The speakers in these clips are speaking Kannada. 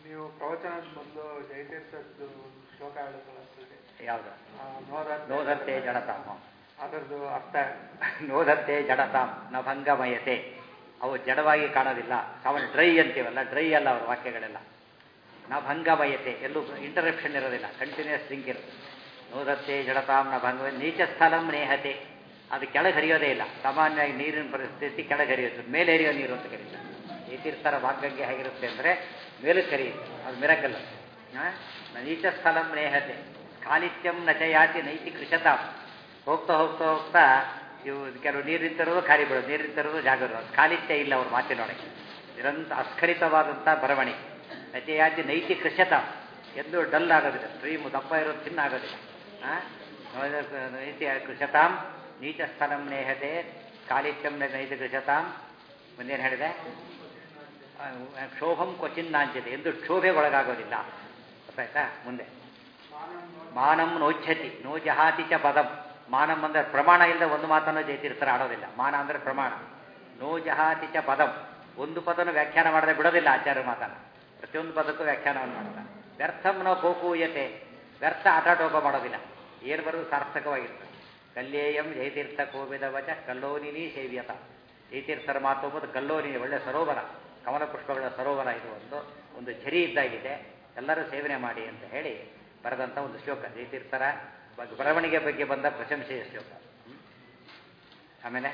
ನೀವು ಪ್ರವಚನದ ಮೊದಲು ಜಯತೀರ್ಥದ್ದು ಶ್ಲೋಕ ಹೇಳಿದ್ರಲ್ಲ ಅದ್ರಲ್ಲಿ, ಯಾವುದು ಆ, ನೋದ- ನೋದತ್ತೆ ಜಡತಾಮ ಅದರದ್ದು ಅರ್ಥ ನೋದತ್ತೆ ಜಡತಾಂ ನ ಭಂಗಮಯತೆ ಅವು ಜಡವಾಗಿ ಕಾಣೋದಿಲ್ಲ ಸಾಮಾನ್ಯ ಡ್ರೈ ಅಂತೀವಲ್ಲ ಡ್ರೈ ಅಲ್ಲ ಅವ್ರ ವಾಕ್ಯಗಳೆಲ್ಲ ನ ಭಂಗಮಯತೆ ಎಲ್ಲೂ ಇಂಟರಪ್ಷನ್ ಇರೋದಿಲ್ಲ ಕಂಟಿನ್ಯೂಸ್ ಲಿಂಕ್ ಇರುತ್ತೆ ನೋದತ್ತೆ ಜಡತಾಂ ನ ಭಂಗ ನೀಚ ಸ್ಥಳಂ ನೇಹತೆ ಅದು ಕೆಳಗೆ ಹರಿಯೋದೇ ಇಲ್ಲ ಸಾಮಾನ್ಯವಾಗಿ ನೀರಿನ ಪರಿಸ್ಥಿತಿ ಕೆಳಗೆ ಹರಿಯುತ್ತೆ ಮೇಲೆ ಹರಿಯೋ ನೀರು ಅಂತ ಕರೀತಾರೆ ಈ ತೀರ್ಥರ ವಾಗ್ಗಂಗೆ ಹೇಗಿರುತ್ತೆ ಅಂದರೆ ಮೇಲಕ್ಕೆ ಹರಿಯುತ್ತೆ ಅದು ಮಿರಕಲ್ಲ ನೀಚ ಸ್ಥಳಂ ನೇಹತೆ ಖಾಲಿತ್ಯಂ ನಚಯಾತಿ ನೈತಿ ಕೃಷತಾಂ ಹೋಗ್ತಾ ಹೋಗ್ತಾ ಹೋಗ್ತಾ ಇವು ಕೆಲವು ನೀರು ನಿಂತಿರೋದು ಖಾಲಿ ಬಿಡೋದು ನೀರು ನಿಂತಿರೋದು ಜಾಗ ಇರೋದು ಖಾಲಿತ್ಯ ಇಲ್ಲ ಅವ್ರ ಮಾತಿನೊಳಗೆ ನಿರಂತ ಅಸ್ಖಲಿತವಾದಂಥ ಬರವಣಿಗೆ ನಚಯಾತಿ ನೈತಿ ಕೃಷತ ಎಂದು ಡಲ್ ಆಗೋದಿಲ್ಲ ಸ್ಟ್ರೀಮು ದಪ್ಪ ಇರೋದು ಚಿನ್ನ ಆಗೋದಿಲ್ಲ ಆ? ನೈತಿ ಕೃಷತಾಂ ನೀಚ ಸ್ಥಳಂ ನೇಹತೆ ಖಾಲಿತ್ಯಂ ನೈತಿ ಕೃಷತಾಂ ಮುಂದೇನು ಹೇಳಿದೆ ಆ, ಕ್ಷೋಭಂ ಕ್ವಚಿನ್ನಾಂಚಿದೆ ಎಂದು ಕ್ಷೋಭೆಗೆ ಒಳಗಾಗೋದಿಲ್ಲ ಗೊತ್ತಾಯ್ತಾ ಮುಂದೆ ಮಾನಂ ನೋಚ್ಛತಿ ನೋ ಜಹಾತಿ ಚ ಪದಂ ಮಾನಂ ಅಂದರೆ ಪ್ರಮಾಣ ಇಲ್ಲದೆ ಒಂದು ಮಾತನ್ನು ಜಯತೀರ್ಥರ ಆಡೋದಿಲ್ಲ ಮಾನ ಅಂದರೆ ಪ್ರಮಾಣ ನೋ ಜಹಾತಿ ಚ ಪದಂ ಒಂದು ಪದನು ವ್ಯಾಖ್ಯಾನ ಮಾಡದೆ ಬಿಡೋದಿಲ್ಲ ಆಚಾರ್ಯ ಮಾತನ್ನ ಪ್ರತಿಯೊಂದು ಪದಕ್ಕೂ ವ್ಯಾಖ್ಯಾನವನ್ನು ಮಾಡ್ತಾರೆ ವ್ಯರ್ಥಂ ನೋ ಕೋಕೂಯತೆ ವ್ಯರ್ಥ ಆಟಾಟೋಪ ಮಾಡೋದಿಲ್ಲ ಏನು ಬರೋದು ಸಾರ್ಥಕವಾಗಿರ್ತದೆ ಕಲ್ಲೇಯಂ ಜಯತೀರ್ಥ ಕೋವಿದ ವಚ ಕಲ್ಲೋನಿನಿ ಸೇವ್ಯತ ಜಯತೀರ್ಥರ ಮಾತು ಎಂಬುದು ಕಲ್ಲೋನಿನಿ ಒಳ್ಳೆ ಸರೋವರ ಕಮಲ ಪುಷ್ಪಗಳ ಸರೋವರ ಇದು ಒಂದು ಒಂದು ಝರಿ ಇದ್ದಾಗಿದೆ ಎಲ್ಲರೂ ಸೇವನೆ ಮಾಡಿ ಅಂತ ಹೇಳಿ ಬರೆದಂಥ ಒಂದು ಶ್ಲೋಕ ಜಯತೀರ್ಥರ ಬಗ್ಗೆ ಬರವಣಿಗೆ ಬಗ್ಗೆ ಬಂದ ಪ್ರಶಂಸೆಯ ಶ್ಲೋಕ ಹ್ಮ್? ಆಮೇಲೆ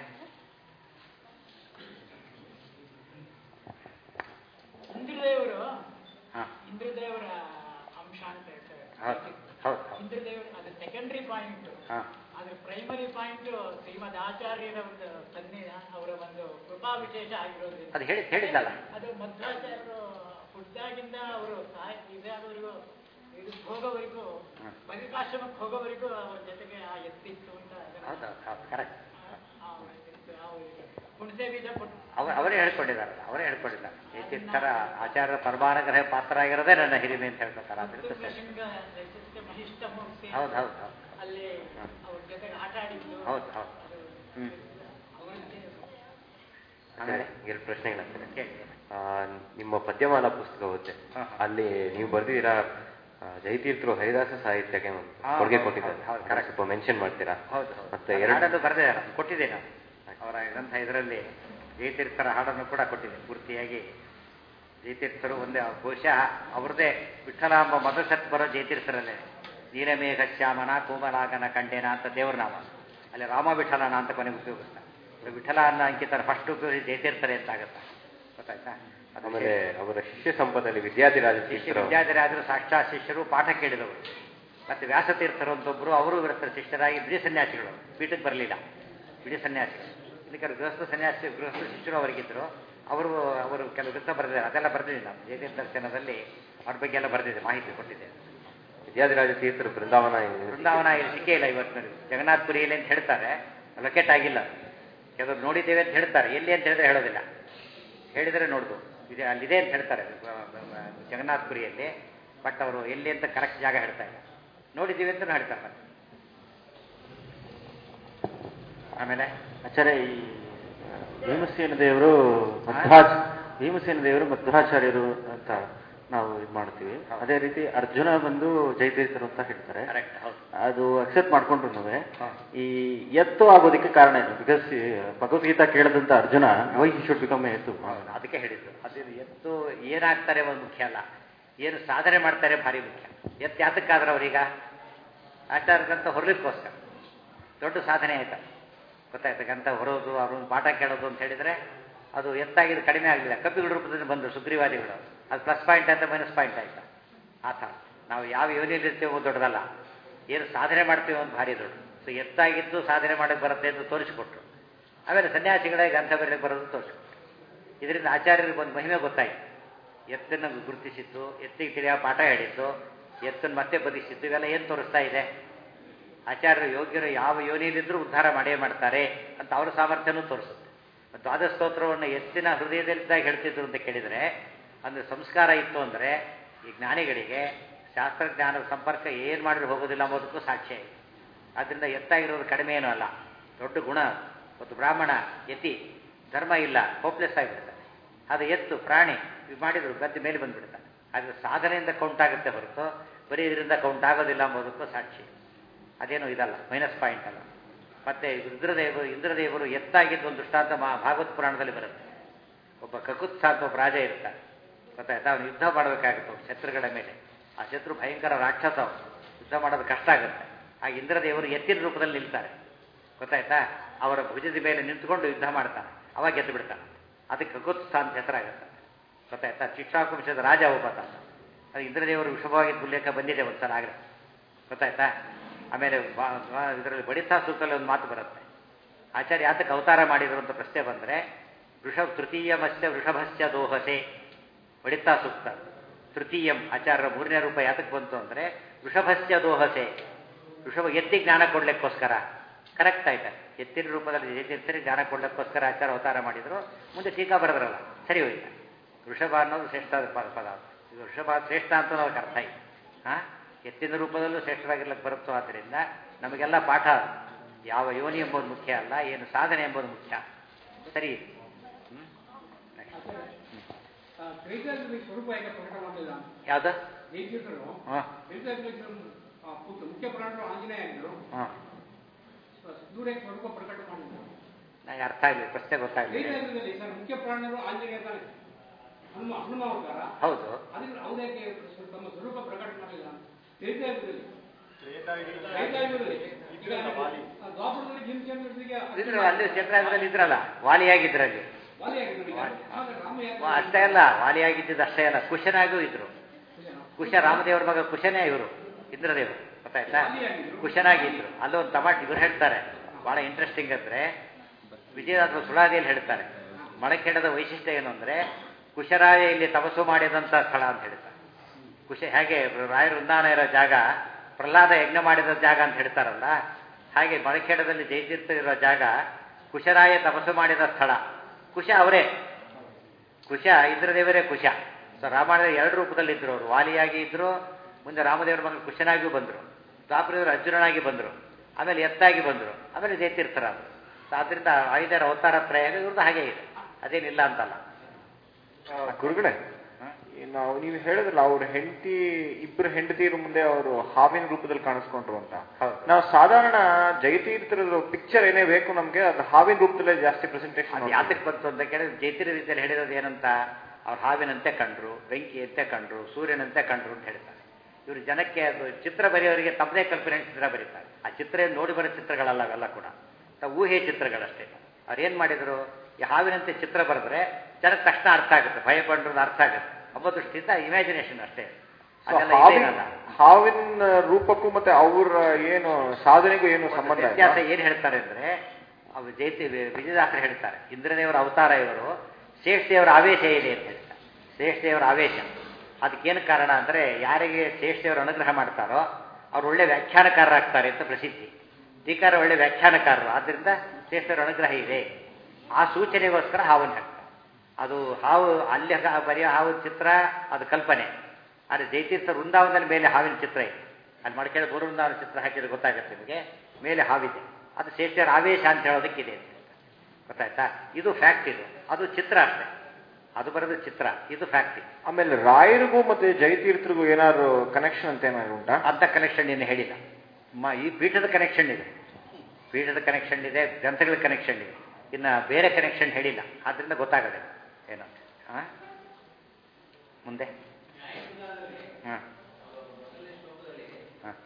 ಇಂದ್ರದೇವರು ಹಾಂ ಇಂದ್ರದೇವರ ಅಂಶ ಅಂತ ಹೇಳ್ತಾರೆ ಹೌದು ಹೌದು ಹೌದು ಇಂದ್ರದೇವರು ಅದು ಸೆಕೆಂಡರಿ ಪಾಯಿಂಟ್ ಹಾಂ ಆದ್ರೆ ಪ್ರೈಮರಿ ಪಾಯಿಂಟ್ ಶ್ರೀಮದ್ ಆಚಾರ್ಯರ ಒಂದು ಸನ್ನಿ ಅವರ ಒಂದು ಕೃಪಾ ವಿಶೇಷ ಆಗಿರೋದ್ರಿಂದ ಅದು ಹೇಳಿ ಹೇಳಿದ್ದಲ್ಲ ಅದು ಮಧ್ವಾಚಾರ್ಯರು ಹುಟ್ಟಾಗಿಂದ ಅವರು ಸಾಯ ಇದಾದವರೆಗೂ ಇದು ಹೋಗೋವರೆಗೂ ಹ್ಮ್. ಬಲಿಕಾಶ್ರಮಕ್ಕೆ ಹೋಗೋವರೆಗೂ ಅವ್ರ ಜೊತೆಗೆ ಆ ಎತ್ತಿತ್ತು ಅಂತ ಅದನ್ನ- ಹೌದು ಹೌದು ಹೌದು ಕರೆಕ್ಟ್ ಆ ಎತ್ತಿತ್ತು, ಆ ಹುಣಸೆ ಬೀಜ ಕೊಟ್ಟು ಅವ ಅವರೇ ಹೇಳ್ಕೊಂಡಿದ್ದಾರಲ್ಲ ಅವರೇ ಹೇಳ್ಕೊಂಡಿದ್ದಾರೆ ಜಯತೀರ್ಥರ ಆಚಾರ್ಯ ಪರಮಾನುಗ್ರಹ ಪಾತ್ರ ಆಗಿರೋದೇ ನನ್ನ ಹಿರಿಮೆ ಅಂತ ಹೇಳ್ಕೊತಾರೆ ಅದರಿಂದ ಸರಿ. ಶೃಂಗ ನೈಸರ್ಗಿಕ ಮಹಿಷ್ಠ ಮೂರ್ತಿ ಹೌದು ಹೌದು ಹೌದು ಅಲ್ಲಿ ಹ್ಮ್. ಅವ್ರ ಜೊತೆಗೆ ಆಟ ಆಡಿದ್ದು ಹೌದು ಹೌದು ಅದು ಹ್ಮ್. ಅವರಿಗೆ ಆಮೇಲೆ ಎರಡು ಪ್ರಶ್ನೆಗಳಾಗ್ತದೆ ಕೇಳಿ ಆ, ನಿಮ್ಮ ಪದ್ಯಮಾಲಾ ಪುಸ್ತಕ ಓದ್ದೆ ಹಾ, ಹಾ. ಅಲ್ಲಿ ನೀವು ಬರೆದಿದ್ದೀರಾ ಆ, ಜಯತೀರ್ಥರು ಹರಿದಾಸ ಸಾಹಿತ್ಯಕ್ಕೆ ಒಂದು ಹಾ, ಕೊಡುಗೆ ಹೌದು, ಕೊಟ್ಟಿದ್ದಾರೆ ಹೌದು, ಅದನ್ನ ಸ್ವಲ್ಪ ಮೆನ್ಷನ್ ಮಾಡ್ತೀರಾ ಹೌದು ಹೌದು ಮತ್ತೆ ಅದು ಎರಡು ಹಾಡನ್ನು ಬರೆದಿದ್ದಾರೆ ಕೊಟ್ಟಿದ್ದೆ ನಾನು ಅವರ ಗ್ರಂಥ ಇದರಲ್ಲಿ ಜಯತೀರ್ಥರ ಹಾಡನ್ನು ಕೂಡ ಕೊಟ್ಟಿದ್ದೆ ಪೂರ್ತಿಯಾಗಿ ಜಯತೀರ್ಥರು ಒಂದೇ ಬಹುಶಃ ಅವ್ರದ್ದೇ ವಿಠಲ ಎಂಬ ಮೊದಲ ಸತ್ ಬರೋ ಜಯತೀರ್ಥರಲ್ಲೇ ನೀಲಮೇಘ ಶ್ಯಾಮನ ಕೋಮಲಾಗನ ಕಂಡೇನ ಅಂತ ದೇವ್ರ ನಾಮ ಅಲ್ಲಿ ರಾಮ ವಿಠಲನ ಅಂತ ಕೊನೆಗೆ ಉಪಯೋಗಿಸ್ತಾರೆ ಅದು ವಿಠಲ ಅನ್ನೋ ಅಂಕಿತರ ಫಸ್ಟ್ ಉಪಯೋಗಿಸಿ ಜಯತೀರ್ಥರೇ ಅಂತ ಆಗುತ್ತೆ ಗೊತ್ತಾಯ್ತಾ ಅದು ಆಮೇಲೆ ಅವರ ಶಿಷ್ಯ ಸಂಪದಲ್ಲಿ ವಿದ್ಯಾಧಿರಾಜ ಶಿಷ್ಯ ತೀರ್ಥರು ವಿದ್ಯಾಧರಾಜರು ಸಾಕ್ಷಾತ್ ಶಿಷ್ಯರು ಪಾಠ ಕೇಳಿದವರು ಮತ್ತು ವ್ಯಾಸತೀರ್ಥರು ಅಂತ ಒಬ್ಬರು ಅವರು ಇವರ ಶಿಷ್ಯರಾಗಿ ಬಿಡಿ ಸನ್ಯಾಸಿಗಳು ಪೀಠಕ್ಕೆ ಬರಲಿಲ್ಲ ಬಿಡಿ ಸನ್ಯಾಸಿಗಳು ಇದಕ್ಕೆ ಗೃಹಸ್ಥ ಸನ್ಯಾಸಿ ಗೃಹಸ್ಥ ಶಿಷ್ಯರು ಅವರಿಗಿದ್ದರು ಅವರು ಅವರು ಕೆಲವು ಗ್ರಂಥ ಬರೆದಿದ್ದಾರೆ ಅದೆಲ್ಲ ಬರೆದಿದ್ದೀನಿ ನಾನು ಜಯದೇವ ದರ್ಶನದಲ್ಲಿ ಅವ್ರ ಬಗ್ಗೆ ಎಲ್ಲ ಬರೆದಿದ್ದೆ ಮಾಹಿತಿ ಕೊಟ್ಟಿದ್ದೆ ವಿದ್ಯಾಧಿರಾಜ ತೀರ್ಥರು ಬೃಂದಾವನ ಬೃಂದಾವನ ಇಲ್ಲಿ ಸಿಕ್ಕೇ ಇಲ್ಲ ಇವತ್ತಿನಲ್ಲಿ ಜಗನ್ನಾಥಪುರಿಯಲ್ಲಿ ಅಂತ ಹೇಳ್ತಾರೆ ಲೊಕೇಟ್ ಆಗಿಲ್ಲ ಕೆಲವರು ನೋಡಿದ್ದೇವೆ ಅಂತ ಹೇಳ್ತಾರೆ ಎಲ್ಲಿ ಅಂತ ಹೇಳಿದ್ರೆ ಹೇಳೋದಿಲ್ಲ ಹೇಳಿದರೆ ನೋಡ್ದು ಇದೆ ಅಲ್ಲಿದೆ ಅಂತ ಹೇಳ್ತಾರೆ ಬ- ಬ- ಬ- ಜಗನ್ನಾಥಪುರಿಯಲ್ಲಿ ಬಟ್ ಅವರು ಎಲ್ಲಿ ಅಂತ ಕರೆಕ್ಟ್ ಜಾಗ ಹೇಳ್ತಾ ಇಲ್ಲ ನೋಡಿದ್ದೀವಿ ಅಂತ ಹೇಳ್ತಾರೆ ಮತ್ತೆ ಆಮೇಲೆ ಆಚಾರ್ಯ ಈ ಭೀಮಸೇನ ದೇವರು ಮಧ್ವಾಚ ಭೀಮಸೇನ ದೇವರು ಮಧ್ವಾಚಾರ್ಯರು ಅಂತ ನಾವು ಇದು ಮಾಡ್ತೀವಿ ಅದೇ ರೀತಿ ಅರ್ಜುನ ಬಂದು ಜಯತೀರ್ಥರು ಅಂತ ಹೇಳ್ತಾರೆ ಕರೆಕ್ಟ್ ಹೌದು ಅದು ಅಕ್ಸೆಪ್ಟ್ ಮಾಡ್ಕೊಂಡ್ರು ಹಾ. ಈ ಎತ್ತು ಆಗೋದಕ್ಕೆ ಕಾರಣ ಏನು ಬಿಕಾಸ್ ಭಗವದ್ಗೀತಾ ಕೇಳದಂತ ಅರ್ಜುನ ವೈ ಶುಡ್ ಬಿಕಮ್ ಎತ್ತು ಹೌದು, ಅದಕ್ಕೆ ಹೇಳಿದ್ದು ಅದು ಎತ್ತು ಏನಾಗ್ತಾರೆ ಒಂದು ಮುಖ್ಯ ಅಲ್ಲ ಏನು ಸಾಧನೆ ಮಾಡ್ತಾರೆ ಭಾರಿ ಮುಖ್ಯ ಎತ್ತು ಯಾತಕ್ಕಾದ್ರೆ ಅವರೀಗ ಆಚಾರ್ಯಕ್ಕಂತ ಹೊರಲಿಕ್ಕೋಸ್ಕರ ದೊಡ್ಡ ಸಾಧನೆ ಆಯ್ತು ಗೊತ್ತಾಯ್ತಕ್ಕಂತ ಹೊರೋದು ಅವ್ರನ್ನ ಪಾಠ ಕೇಳೋದು ಅಂತ ಹೇಳಿದ್ರೆ ಅದು ಎತ್ತಾಗಿದ್ದು ಕಡಿಮೆ ಆಗಲಿಲ್ಲ ಕಪಿಗಳ ರೂಪದಲ್ಲಿ ಬಂದರು ಸುಗ್ರೀವಾದಿಗಳು ಅದು ಪ್ಲಸ್ ಪಾಯಿಂಟ್ ಅಂತ ಮೈನಸ್ ಪಾಯಿಂಟ್ ಆಯ್ತು ಆ ಥರ ನಾವು ಯಾವ ಯೋನಿಯಲ್ಲಿರ್ತೇವೋ ದೊಡ್ಡದಲ್ಲ ಏನು ಸಾಧನೆ ಮಾಡ್ತೀವೋ ಒಂದು ಭಾರಿ ದೊಡ್ಡ ಸೊ ಎತ್ತಾಗಿದ್ದು ಸಾಧನೆ ಮಾಡಕ್ಕೆ ಬರುತ್ತೆ ಅಂತ ತೋರಿಸಿಕೊಟ್ರು ಆಮೇಲೆ ಸನ್ಯಾಸಿಗಳಿಗೆ ಗ್ರಂಥ ಬರೆಯಕ್ಕೆ ಬರೋದು ತೋರಿಸಿಕೊಟ್ರು ಇದರಿಂದ ಆಚಾರ್ಯರಿಗೆ ಒಂದು ಮಹಿಮೆ ಗೊತ್ತಾಯಿತು ಎತ್ತನ್ನು ಗುರುತಿಸಿದ್ದು ಎತ್ತಿಗೆ ತಿಳಿಯೋ ಪಾಠ ಹೇಳಿದ್ದು ಎತ್ತನ್ನು ಮತ್ತೆ ಬದಿಸಿದ್ದು ಇವೆಲ್ಲ ಏನು ತೋರಿಸ್ತಾ ಇದೆ ಆಚಾರ್ಯರು ಯೋಗ್ಯರು ಯಾವ ಯೋನಿಯಲ್ಲಿದ್ದರೂ ಉದ್ಧಾರ ಮಾಡೇ ಮಾಡ್ತಾರೆ ಅಂತ ಅವರ ಸಾಮರ್ಥ್ಯನೂ ತೋರಿಸುತ್ತೆ ಮತ್ತು ಆದ ಸ್ತೋತ್ರವನ್ನು ಎತ್ತಿನ ಹೃದಯದಲ್ಲಿದ್ದಾಗ ಹೇಳ್ತಿದ್ರು ಅಂತ ಕೇಳಿದರೆ ಅಂದರೆ ಸಂಸ್ಕಾರ ಇತ್ತು ಅಂದರೆ ಈ ಜ್ಞಾನಿಗಳಿಗೆ ಶಾಸ್ತ್ರಜ್ಞಾನದ ಸಂಪರ್ಕ ಏನು ಮಾಡಿದ್ರು ಹೋಗೋದಿಲ್ಲ ಅಂಬೋದಕ್ಕೂ ಸಾಕ್ಷ್ಯ ಇದೆ ಆದ್ದರಿಂದ ಎತ್ತಾಗಿರೋದು ಕಡಿಮೆ ಏನೂ ಅಲ್ಲ ದೊಡ್ಡ ಗುಣ ಮತ್ತು ಬ್ರಾಹ್ಮಣ ಯತಿ ಧರ್ಮ ಇಲ್ಲ ಹೋಪ್ಲೆಸ್ ಆಗಿಬಿಡ್ತಾನೆ ಅದು ಎತ್ತು ಪ್ರಾಣಿ ಇವು ಮಾಡಿದ್ರು ಗದ್ದೆ ಮೇಲೆ ಬಂದ್ಬಿಡ್ತಾನೆ ಅದು ಸಾಧನೆಯಿಂದ ಕೌಂಟ್ ಆಗುತ್ತೆ ಹೊರತು ಬರೀ ಇದರಿಂದ ಕೌಂಟ್ ಆಗೋದಿಲ್ಲ ಎಂಬುದಕ್ಕೂ ಸಾಕ್ಷಿ ಅದೇನು ಇದಲ್ಲ ಮೈನಸ್ ಪಾಯಿಂಟ್ ಅಲ್ಲ ಮತ್ತೆ ರುದ್ರದೇವರು ಇಂದ್ರದೇವರು ಎತ್ತಾಗಿದ್ದು ಒಂದು ದೃಷ್ಟಾಂತ ಮಾ ಭಾಗವತ್ ಪುರಾಣದಲ್ಲಿ ಬರುತ್ತೆ ಒಬ್ಬ ಕಕುತ್ಸ ಅಂತ ಒಬ್ಬ ರಾಜ ಇರ್ತಾನೆ ಗೊತ್ತಾಯ್ತಾ ಅವನು ಯುದ್ಧ ಮಾಡಬೇಕಾಗುತ್ತೆ ಅವ್ನು ಶತ್ರುಗಳ ಮೇಲೆ ಆ ಶತ್ರು ಭಯಂಕರ ರಾಕ್ಷಸ ಅವನು ಯುದ್ಧ ಮಾಡೋದು ಕಷ್ಟ ಆಗುತ್ತೆ ಆ ಇಂದ್ರದೇವರು ಎತ್ತಿನ ರೂಪದಲ್ಲಿ ನಿಲ್ತಾರೆ ಗೊತ್ತಾಯ್ತಾ ಅವರ ಭುಜದ ಮೇಲೆ ನಿಂತ್ಕೊಂಡು ಯುದ್ಧ ಮಾಡ್ತಾನೆ ಅವಾಗ ಗೆದ್ದು ಬಿಡ್ತಾನೆ ಅದಕ್ಕೆ ಕಕುತ್ಸ ಅಂತ ಹೆಸರಾಗುತ್ತೆ ಗೊತ್ತಾಯ್ತಾ ಶಿಕ್ಷಾಕುಂಶದ ರಾಜ ಒಬ್ಬ ತಾತ ಅದು ಇಂದ್ರದೇವರು ವಿಷಭವಾಗಿದ್ದ ಉಲ್ಲೇಖ ಬಂದಿದೆ ಒಂದ್ಸಲ ಆಗಲೇ ಗೊತ್ತಾಯ್ತಾ ಆಮೇಲೆ ಇದರಲ್ಲಿ ಬಡಿತಾ ಸೂತ್ರದಲ್ಲಿ ಒಂದು ಮಾತು ಬರುತ್ತೆ ಆಚಾರ್ಯ ಯಾತಕ್ಕೆ ಅವತಾರ ಮಾಡಿದ್ರು ಅಂತ ಪ್ರಶ್ನೆ ಬಂದರೆ ವೃಷಭ ತೃತೀಯಮಸ್ಯ ವೃಷಭಸ್ಯ ದೋಹಸೆ ಬಡಿತಾ ಸೂಕ್ತ ತೃತೀಯಂ ಆಚಾರ್ಯರ ಮೂರನೇ ರೂಪ ಯಾತಕ್ಕೆ ಬಂತು ಅಂದರೆ ವೃಷಭಸ್ಯ ದೋಹಸೆ ವೃಷಭ ಎತ್ತಿ ಜ್ಞಾನ ಕೊಡ್ಲಿಕ್ಕೋಸ್ಕರ ಕರೆಕ್ಟ್ ಆಯ್ತಾ ಎತ್ತಿನ ರೂಪದಲ್ಲಿ ಜಯತೀರ್ಥರಿಗೆ ಜ್ಞಾನ ಕೊಡ್ಲಿಕ್ಕೋಸ್ಕರ ಆಚಾರ ಅವತಾರ ಮಾಡಿದ್ರು ಮುಂದೆ ಟೀಕಾ ಬರೆದ್ರಲ್ಲ ಸರಿ ಹೋಯ್ತಾ ವೃಷಭ ಅನ್ನೋದು ಶ್ರೇಷ್ಠ ಪದ ಪದ ಇದು ವೃಷಭ ಶ್ರೇಷ್ಠ ಅಂತ ಅದಕ್ಕೆ ಅರ್ಥ ಆಯ್ತು ಹಾಂ ಎತ್ತಿನ ರೂಪದಲ್ಲೂ ಶ್ರೇಷ್ಠವಾಗಿರ್ಲಿಕ್ಕೆ ಬರುತ್ತೋ ಆದ್ದರಿಂದ ನಮಗೆಲ್ಲ ಪಾಠ ಯಾವ ಯೋನಿ ಎಂಬುದು ಮುಖ್ಯ ಅಲ್ಲ ಏನು ಸಾಧನೆ ಎಂಬುದು ಮುಖ್ಯ ಸರಿ ಹ್ಮ್? ತ್ರಿಕಾಲದಲ್ಲಿ ಸ್ವರೂಪ ಹೇಗೆ ಪ್ರಕಟ ಮಾಡಲಿಲ್ಲ ಯಾವ್ದು ಜೈತೀರ್ಥರು ಹಾಂ ತ್ರಿಕಾಲದಲ್ಲಿ ಮುಖ್ಯ ಪ್ರಾಣರು ಆಂಜನೇಯ ಆಗಿದ್ರು ಹಾಂ ದೂರ ಸ್ವರೂಪ ಪ್ರಕಟ ಮಾಡಿದ್ರು ನನಗೆ ಅರ್ಥ ಆಗಲಿ ಪ್ರಶ್ನೆ ಗೊತ್ತಾಗಲಿ ತ್ರಿಕಾಲದಲ್ಲಿ ಸರ್ ಮುಖ್ಯ ಪ್ರಾಣರು ಆಂಜನೇಯ ತಾನೆ ಹನುಮ ಹನುಮ ಅವತಾರ ಹೌದು ಅದಕ್ಕೆ ಅವರಿಗೆ ತಮ್ಮ ಸ್ವರೂಪ ಪ್ರಕಟ ಮಾಡಲಿಲ್ಲ ತ್ರೇತಾಯುಗದಲ್ಲಿ ತ್ರೇತಾಯುಗದಲ್ಲಿ ಈಗ ಆ ದ್ವಾಪರದಲ್ಲಿ ಭೀಮಚಂದ್ರನಿಗೆ ಇದ್ರು ಅಲ್ಲಿ ಚಂದ್ರಾಗದಲ್ಲಿ ಇದ್ರಲ್ಲ ವಾಲಿಯಾಗಿದ್ರಲ್ಲಿ ವಾಲಿಯಾಗಿದ್ರು ಈಗ. ಆಗ ರಾಮ ಯಾಕೆ ವಾ- ಅಷ್ಟೇ ಅಲ್ಲ ವಾಲಿಯಾಗಿದ್ದಿದ್ದು ಅಷ್ಟೇ ಅಲ್ಲ ಕುಶನಾಗೂ ಇದ್ರು ಕುಶ ರಾಮದೇವ್ರ ಮಗ ಕುಶನೇ ಇವರು ಇಂದ್ರದೇವರು ಗೊತ್ತಾಯ್ತಾ ಕುಶನಾಗಿದ್ರು ಅಲ್ಲೊಂದು ತಮಾಟೆ ಇವ್ರು ಹೇಳ್ತಾರೆ ಬಹಳ ಇಂಟ್ರೆಸ್ಟಿಂಗ್ ಅಂದ್ರೆ ವಿಜಯದಾಸರು ಸುಳಾದಿಯಲ್ಲಿ ಹೇಳ್ತಾರೆ ಮಳಖೇಡದ ವೈಶಿಷ್ಟ್ಯ ಏನು ಅಂದ್ರೆ ಕುಶರಾಯ ಇಲ್ಲಿ ತಪಸ್ಸು ಮಾಡಿದಂಥ ಸ್ಥಳ ಅಂತ ಹೇಳ್ತಾರೆ ಕುಶ ಹೇಗೆ ರಾಯ ವೃಂದಾವನ ಇರೋ ಜಾಗ ಪ್ರಹ್ಲಾದ ಯಜ್ಞ ಮಾಡಿದ ಜಾಗ ಅಂತ ಹೇಳ್ತಾರಲ್ಲ ಹಾಗೆ ಮಳಖೇಡದಲ್ಲಿ ಜಯತೀರ್ಥ ಇರೋ ಜಾಗ ಕುಶರಾಯ ತಪಸ್ಸು ಮಾಡಿದ ಸ್ಥಳ ಕುಶ ಅವರೇ ಕುಶ ಇಂದ್ರದೇವರೇ ಕುಶ ಸೊ ರಾಮಾಯಣದ ಎರಡು ರೂಪದಲ್ಲಿ ಇದ್ರು ಅವರು ವಾಲಿಯಾಗಿ ಇದ್ರು ಮುಂದೆ ರಾಮದೇವರ ಮಗ ಕುಶನಾಗಿಯೂ ಬಂದರು ದ್ವಾಪರದೇವರು ಅರ್ಜುನನಾಗಿ ಬಂದರು ಆಮೇಲೆ ಎತ್ತಾಗಿ ಬಂದರು ಆಮೇಲೆ ಜಯತೀರ್ಥರಾದರು ಸೊ ಆದ್ದರಿಂದ ಐದರ ಅವತಾರ ತ್ರಯ ಇವ್ರದ್ದು ಹಾಗೆ ಇದೆ ಅದೇನಿಲ್ಲ ಅಂತಲ್ಲ ಆ, ಗುರುಗಳೇ ಈ ನಾವು ನೀವು ಹೇಳಿದ್ರಲ್ಲ ಅವ್ರ ಹೆಂಡತಿ ಇಬ್ಬರು ಹೆಂಡತಿಯರ ಮುಂದೆ ಅವರು ಹಾವಿನ ರೂಪದಲ್ಲಿ ಕಾಣಿಸ್ಕೊಂಡ್ರು ಅಂತ ಹೌದು. ನಾವು ಸಾಧಾರಣ ಜಯತೀರ್ಥರ ಪಿಕ್ಚರ್ ಏನೇ ಬೇಕು ನಮ್ಗೆ ಅದು ಹಾವಿನ ರೂಪದಲ್ಲೇ ಜಾಸ್ತಿ ಪ್ರೆಸೆಂಟೇಷನ್ ಅದು ಯಾತಕ್ಕೆ ಬಂತು ಅಂತ ಕೇಳಿದ್ರೆ ಜೈತಿರ ರೀತಿಯಲ್ಲಿ ಹೇಳಿರೋದು ಏನಂತ ಅವ್ರು ಹಾವಿನಂತೆ ಕಂಡ್ರು ಬೆಂಕಿಯಂತೆ ಕಂಡ್ರು ಸೂರ್ಯನಂತೆ ಕಂಡ್ರು ಅಂತ ಹೇಳ್ತಾರೆ ಇವರು ಜನಕ್ಕೆ ಅದು ಚಿತ್ರ ಬರೆಯೋರಿಗೆ ತಮ್ಮದೇ ಕಲ್ಪನೆ ಚಿತ್ರ ಬರೀತಾರೆ ಆ ಚಿತ್ರ ಏನ್ ನೋಡಿ ಬರೋ ಚಿತ್ರಗಳಲ್ಲ ಅವೆಲ್ಲ ಕೂಡ ತಾವು ಊಹೆ ಚಿತ್ರಗಳಷ್ಟೇ ಅವ್ರು ಏನ್ ಮಾಡಿದ್ರು ಈ ಹಾವಿನಂತೆ ಚಿತ್ರ ಬರೆದ್ರೆ ಜನಕ್ಕೆ ತಕ್ಷಣ ಅರ್ಥ ಆಗುತ್ತೆ ಭಯ ಪಂಡ್ರದ್ದು ಅರ್ಥ ಆಗುತ್ತೆ ಅಂಬ ದೃಷ್ಟಿಯಿಂದ ಇಮ್ಯಾಜಿನೇಷನ್ ಅಷ್ಟೇ ಅದೆಲ್ಲ ಹಾವಿನ ಇದೇನಲ್ಲ ಹಾವಿನ ರೂಪಕ್ಕೂ ಮತ್ತೆ ಅವ್ರ ಏನು ಸಾಧನೆಗೂ ಏನು ಸಂಬಂಧ ವ್ಯತ್ಯಾಸ ಇಲ್ಲ ಏನ್ ಹೇಳ್ತಾರೆ ಅಂದ್ರೆ ಅವರು ಜೈತಿ ವಿಜಯದಾಸರು ಹೇಳ್ತಾರೆ ಇಂದ್ರದೇವರ ಅವತಾರ ಇವರು ಶ್ರೇಷ್ಠದೇವರ ಆವೇಶ ಇದೆ ಅಂತ ಹೇಳ್ತಾರೆ ಶ್ರೇಷ್ಠದೇವರ ಆವೇಶ ಅದಕ್ಕೇನು ಕಾರಣ ಅಂದ್ರೆ ಯಾರಿಗೆ ಶ್ರೇಷ್ಠದೇವರು ಅನುಗ್ರಹ ಮಾಡ್ತಾರೋ ಅವ್ರು ಒಳ್ಳೆ ವ್ಯಾಖ್ಯಾನಕಾರರಾಗ್ತಾರೆ ಅಂತ ಪ್ರಸಿದ್ಧಿ ಟೀಕಾರ ಒಳ್ಳೆ ವ್ಯಾಖ್ಯಾನಕಾರರು ಆದ್ರಿಂದ ಶ್ರೇಷ್ಠರ ಅನುಗ್ರಹ ಇದೆ ಆ ಸೂಚನೆಗೋಸ್ಕರ ಹಾವನ್ನು ಹಾಕ್ತಾರೆ ಅದು ಹಾವು ಅಲ್ಲಿ ಹಾ- ಬರೆಯೋ ಹಾವು ಚಿತ್ರ ಅದು ಕಲ್ಪನೆ ಆದರೆ ಜಯತೀರ್ಥ ವೃಂದಾವನದಲ್ಲಿ ಮೇಲೆ ಹಾವಿನ ಚಿತ್ರ ಇದೆ ಅಲ್ಲಿ ಮಡಿಕೇರಿ ಗೋರು ವೃಂದಾವನ ಚಿತ್ರ ಹಾಕಿದ್ರೆ ಗೊತ್ತಾಗುತ್ತೆ ನಿಮಗೆ ಮೇಲೆ ಹಾವಿದೆ ಅದು ಶ್ರೇಷ್ಠರ ಆವೇಶ ಅಂತ ಹೇಳೋದಕ್ಕಿದೆ ಅಂತ ಹೇಳ್ತಾರೆ. ಗೊತ್ತಾಯ್ತಾ ಇದು ಫ್ಯಾಕ್ಟ್ ಇದು ಅದು ಚಿತ್ರ ಅಷ್ಟೇ ಅದು ಬರೋದು ಚಿತ್ರ ಇದು ಫ್ಯಾಕ್ಟ್ ಇದು ಆಮೇಲೆ ರಾಯರಿಗೂ ಮತ್ತೆ ಜಯತೀರ್ಥರಿಗೂ ಏನಾದ್ರು ಕನೆಕ್ಷನ್ ಅಂತ ಏನಾದ್ರು ಉಂಟಾ ಅಂತ ಕನೆಕ್ಷನ್ ಏನು ಹೇಳಿಲ್ಲ ಮ ಈ ಪೀಠದ ಕನೆಕ್ಷನ್ ಇದೆ ಪೀಠದ ಕನೆಕ್ಷನ್ ಇದೆ ಗ್ರಂಥಗಳ ಕನೆಕ್ಷನ್ ಇದೆ ಇನ್ನು ಬೇರೆ ಕನೆಕ್ಷನ್ ಹೇಳಿಲ್ಲ ಆದ್ರಿಂದ ಗೊತ್ತಾಗದೆ ಏನು ಹಾಂ ಮುಂದೆ ಹಾಂ ಹಾಂ